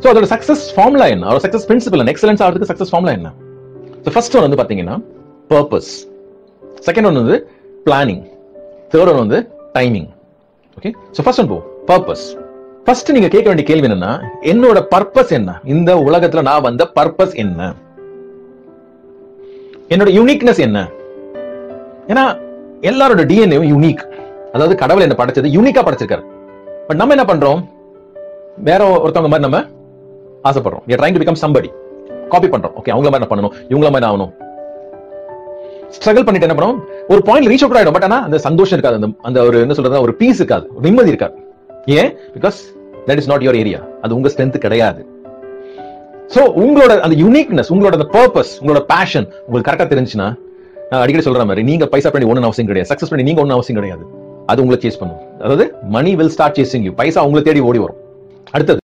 so அதோட success formula என்ன ஒரு சக்சஸ் பிரின்சிபல் என்ன எக்ஸலன்ஸ் ஆகிறதுக்கு சக்சஸ் ஃபார்முலா என்ன ஸோ ஃபர்ஸ்ட் ஒன் வந்து பாத்தீங்கன்னா பர்பஸ் செகண்ட் ஒன் வந்து பிளானிங் தேர்ட் ஒன் வந்து timing okay so first one போ பர்பஸ் ஃபர்ஸ்ட் நீங்க கேட்க வேண்டிய கேள்வி என்னன்னா என்னோட பர்பஸ் என்ன இந்த உலகத்துல நான் வந்த பர்பஸ் என்ன என்னோட யூனிக்னஸ் என்ன ஏன்னா எல்லாரோட டிஎன்ஏவும் யூனிக் அதாவது கடவுள் என்ன படைச்சது யூனிக்கா படைச்சிருக்காரு பட் நம்ம என்ன பண்றோம் வேற ஒருத்தவங்க மாதிரி நம்ம ஆசைப்படுறோம் trying to become somebody copy பண்றோம் ஓகே அவங்கள மாதிரி நான் பண்ணணும் இவங்கள மாதிரி நான் ஆகணும் ஸ்ட்ரகிள் பண்ணிட்டு என்ன பண்ணுவோம் ஒரு பாயிண்ட் ரீச் அவுட் ஆயிடும் பட் ஆனா அந்த சந்தோஷம் இருக்காது அந்த அந்த ஒரு என்ன சொல்றது ஒரு பீஸ் இருக்காது ஒரு நிம்மதி இருக்காது ஏன் because that is not your area அது உங்க ஸ்ட்ரென்த் கிடையாது சோ உங்களோட அந்த யூனிக்னஸ் உங்களோட அந்த பர்பஸ் உங்களோட பேஷன் உங்களுக்கு கரெக்டா தெரிஞ்சுன்னா நான் அடிக்கடி சொல்ற மாதிரி நீங்க பைசா பண்ணி ஒன்றும் அவசியம் கிடையாது சக்சஸ் பண்ணி நீங்க ஒன்றும் அவசியம் கிடையாது அது உங்களை சேஸ் பண்ணும் அதாவது money will start chasing you பைசா உங்களை தேடி ஓடி வரும் அடுத்தது